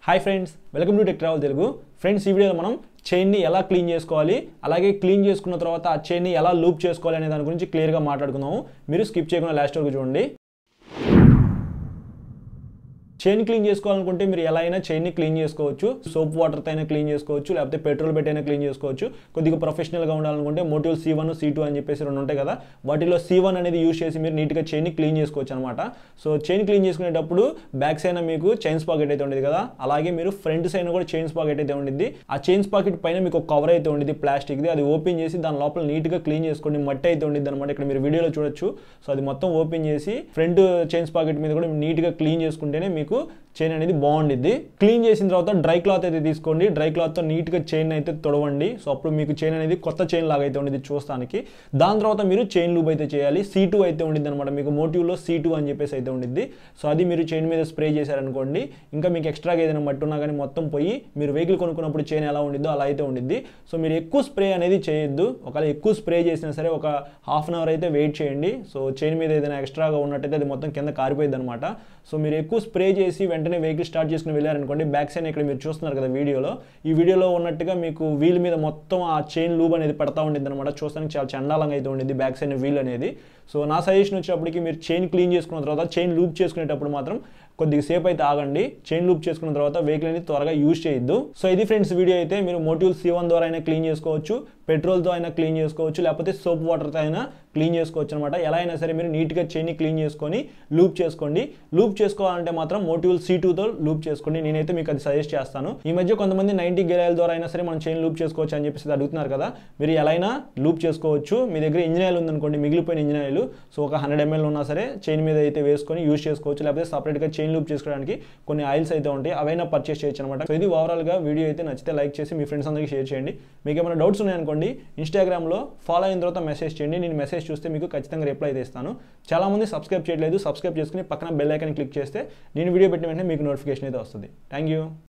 hi friends welcome to Tech Travel Telugu friends ఈ వీడియోలో మనం చైన్ని ఎలా క్లీన్ చేసుకోవాలి అలాగే క్లీన్ చేసుకున్న తర్వాత ఆ చైన్ని ఎలా లూప్ చేసుకోవాలి అనే దాని గురించి క్లియర్గా మాట్లాడుకుందాము మీరు స్కిప్ చేయకుండా లాస్ట్ వరకు చూడండి చైన్ క్లీన్ చేసుకోవాలనుకుంటే మీరు ఎలా అయినా చైన్ని క్లీన్ చేసుకోవచ్చు సోప్ వాటర్తో అయినా క్లీన్ చేసుకోవచ్చు లేకపోతే పెట్రోల్ పెట్టి అయినా క్లీన్ చేసుకోవచ్చు కొద్దిగా ప్రొఫెషనల్గా ఉండాలనుకుంటే మోటివ్ సి వన్ సి టూ అని చెప్పేసి రెండు ఉంటాయి కదా వాటిలో సి వన్ అనేది యూస్ చేసి మీరు నీట్గా చైన్ని క్లీన్ చేసుకోవచ్చు అనమాట సో చైన్ క్లీన్ చేసుకునేటప్పుడు బ్యాక్ సైడ్ మీకు చైన్స్ పాకెట్ అయితే ఉండేది కదా అలాగే మీరు ఫ్రంట్ సైడ్ కూడా చైన్స్ పాకెట్ అయితే ఉండిద్ది ఆ చైన్స్ పాకెట్ పైన మీకు ఒక కవర్ అయితే ఉండేది ప్లాస్టిక్ది అది ఓపెన్ చేసి దాని లోపల నీట్గా క్లీన్ చేసుకోండి మట్టి అయితే ఉండిద్ది అనమాట ఇక్కడ మీరు వీడియోలో చూడొచ్చు సో అది మొత్తం ఓపెన్ చేసి ఫ్రంట్ చైన్స్ పాకెట్ మీద కూడా నీట్గా క్లీన్ చేసుకుంటేనే మీకు చైన్ అనేది బాగుండిద్ది క్లీన్ చేసిన తర్వాత డ్రై క్లాత్ అయితే తీసుకోండి డ్రై క్లాత్తో నీట్గా చైన్ అయితే తొడవండి సో అప్పుడు మీకు చైన్ అనేది కొత్త చైన్ లాగా అయితే ఉండిద్ది చూస్తానికి దాని తర్వాత మీరు చైన్ లూబ్ అయితే చేయాలి సీ టూ అయితే ఉండిద్ది అనమాట మీకు మోటివ్లో సీ టూ అని చెప్పేసి అయితే ఉండిద్ది సో అది మీరు చైన్ మీద స్ప్రే చేశారనుకోండి ఇంకా మీకు ఎక్స్ట్రాగా ఏదైనా మట్టి ఉన్నా కానీ మొత్తం పోయి మీరు వెహికల్ కొనుక్కున్నప్పుడు చైన్ ఎలా ఉండిద్దో అలా అయితే ఉండిద్ది సో మీరు ఎక్కువ స్ప్రే అనేది చేయొద్దు ఒకవేళ ఎక్కువ స్ప్రే చేసినా సరే ఒక హాఫ్ అన్ అవర్ అయితే వెయిట్ చేయండి సో చైన్ మీద ఏదైనా ఎక్స్ట్రాగా ఉన్నట్టయితే అది మొత్తం కింద కారిపోయింది అనమాట సో మీరు ఎక్కువ స్ప్రే చేసి వెంటనే వెహికల్ స్టార్ట్ చేసుకుని వెళ్ళారనుకోండి బ్యాక్ సైడ్ ఇక్కడ మీరు చూస్తున్నారు కదా వీడియోలో ఈ వీడియోలో ఉన్నట్టుగా మీకు వీల్ మీద మొత్తం ఆ చైన్ లూబ్ అనేది పడతా ఉండిద్ది అనమాట చూస్తానికి చాలా చండాలంగా అయితే ఉండిద్ది బ్యాక్ సైడ్ వీల్ అనేది సో నా సజెషన్ వచ్చేప్పటికి మీరు చైన్ క్లీన్ చేసుకున్న తర్వాత చైన్ లూప్ చేసుకునేటప్పుడు మాత్రం కొద్దిగా సేపు అయితే ఆగండి చైన్ లూప్ చేసుకున్న తర్వాత వెహికల్ అనేది త్వరగా యూజ్ చేయొద్దు సో ఇది ఫ్రెండ్స్ వీడియో అయితే మీరు మోటివ్ సి వన్ ద్వారా అయినా క్లీన్ చేసుకోవచ్చు పెట్రోల్తో అయినా క్లీన్ చేసుకోవచ్చు లేకపోతే సోప్ వాటర్తో అయినా క్లీన్ చేసుకోవచ్చు అనమాట ఎలా అయినా సరే మీరు నీట్గా చైన్ని క్లీన్ చేసుకొని లూప్ చేసుకోండి లూప్ చేసుకోవాలంటే మాత్రం మోటివల్ సి టూతో లూప్ చేసుకోండి నేనైతే మీకు అది సజెస్ట్ చేస్తాను ఈ మధ్య కొంతమంది నైంటీ గెరాయిల ద్వారా అయినా సరే మనం చైన్ లూప్ చేసుకోవచ్చు అని చెప్పేసి అడుగుతున్నారు కదా మీరు ఎలా అయినా లూప్ చేసుకోవచ్చు మీ దగ్గర ఇంజిన్ ఆయిల్ ఉందనుకోండి మిగిలిపోయిన ఇంజిన్ ఆయిల్ సో ఒక హండ్రెడ్ ఎంఎల్ ఉన్నా సరే చైన్ మీద అయితే వేసుకొని యూజ్ చేసుకోవచ్చు లేకపోతే సపరేట్గా చైన్ లూప్ చేసుకోవడానికి కొన్ని ఆయిల్స్ అయితే ఉంటాయి అవైనా పర్చేస్ చేయొచ్చు అనమాట సో ఇది ఓవరాల్గా వీడియో అయితే నచ్చితే లైక్ చేసి మీ ఫ్రెండ్స్ అందరికీ షేర్ చేయండి మీకు ఏమైనా డౌట్స్ ఉన్నాయనుకోండి ఇన్స్టాగ్రామ్లో ఫాలో అయిన తర్వాత మెసేజ్ చేయండి నేను మెసేజ్ చూస్తే మీకు ఖచ్చితంగా రిప్లై అయితే ఇస్తాను చాలామంది సబ్స్క్రైబ్ చేయట్లేదు సబ్స్క్రైబ్ చేసుకుని పక్కన బెల్ ఐకాన్ క్లిక్ చేస్తే నేను వీడియో పెట్టిన వెంటనే మీకు నోటిఫికేషన్ అయితే వస్తుంది థ్యాంక్ యూ